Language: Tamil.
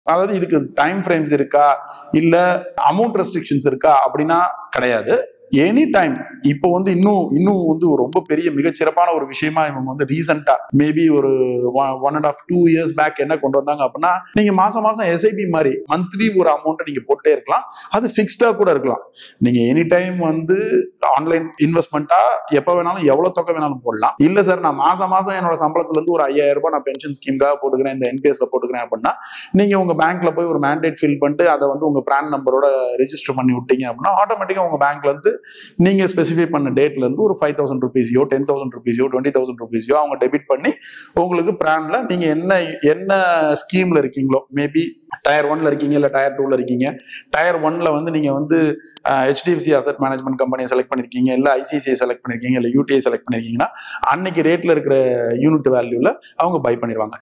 அதாவது இதுக்கு டைம் ஃப்ரேம்ஸ் இருக்கா இல்ல அமௌண்ட் ரெஸ்ட்ரிக்ஷன்ஸ் இருக்கா அப்படின்னா கிடையாது எனி டைம் இப்போ வந்து இன்னும் இன்னும் வந்து ஒரு ரொம்ப பெரிய மிகச்சிறப்பான ஒரு விஷயமா இவங்க வந்து ரீசெண்டா மேபி ஒரு one and half two years back என்ன கொண்டு வந்தாங்க அப்படின்னா நீங்க மாசம் மாசம் எஸ்ஐபி மாதிரி மந்த்லி ஒரு அமௌண்ட்டை நீங்க போட்டே இருக்கலாம் அது ஃபிக்ஸ்டா கூட இருக்கலாம் நீங்க எனி டைம் வந்து ஆன்லைன் இன்வெஸ்ட்மெண்ட்டா எப்ப வேணாலும் எவ்வளவு தொகை வேணாலும் போடலாம் இல்ல சார் நான் மாசம் மாசம் என்னோட சம்பளத்துல இருந்து ஒரு ஐயாயிரம் ரூபாய் நான் பென்ஷன் ஸ்கீம்காக போட்டுக்கிறேன் இந்த என்பிஎஸ்ல போட்டுக்கிறேன் அப்படின்னா நீங்க உங்க பேங்க்ல போய் ஒரு மேண்டேட் ஃபில் பண்ணிட்டு அதை வந்து உங்க பிரான் நம்பரோட ரெஜிஸ்டர் பண்ணி விட்டீங்க அப்படின்னா ஆட்டோமேட்டிக்கா உங்க பேங்க்ல இருந்து நீங்க ஸ்பெசிஃபை பண்ண டேட்ல இருந்து ஒரு ஃபைவ் தௌசண்ட் ருபீஸையோ டென் தௌசண்ட் ருபீஸையோ டுவெண்ட்டி தௌசண்ட் ருபீஸையோ அவங்க டெபிட் பண்ணி உங்களுக்கு பிரான்ல நீங்க என்ன என்ன ஸ்கீம்ல இருக்கீங்களோ மேபி டயர் ஒன்ல இருக்கீங்க இல்ல டயர் டூல இருக்கீங்க டயர் ஒன்ல வந்து நீங்க வந்து ஹெச்டிஎஃப்சி அசட் மேனேஜ்மெண்ட் கம்பெனியை செலக்ட் பண்ணிருக்கீங்க இல்ல ஐசிஐசிஐ செலக்ட் பண்ணிருக்கீங்க இல்ல யூடிஐ செலக்ட் பண்ணிருக்கீங்கன்னா அன்னைக்கு ரேட்ல இருக்கிற யூனிட் வேல்யூல அவங்க பை பண்ணிடுவாங்க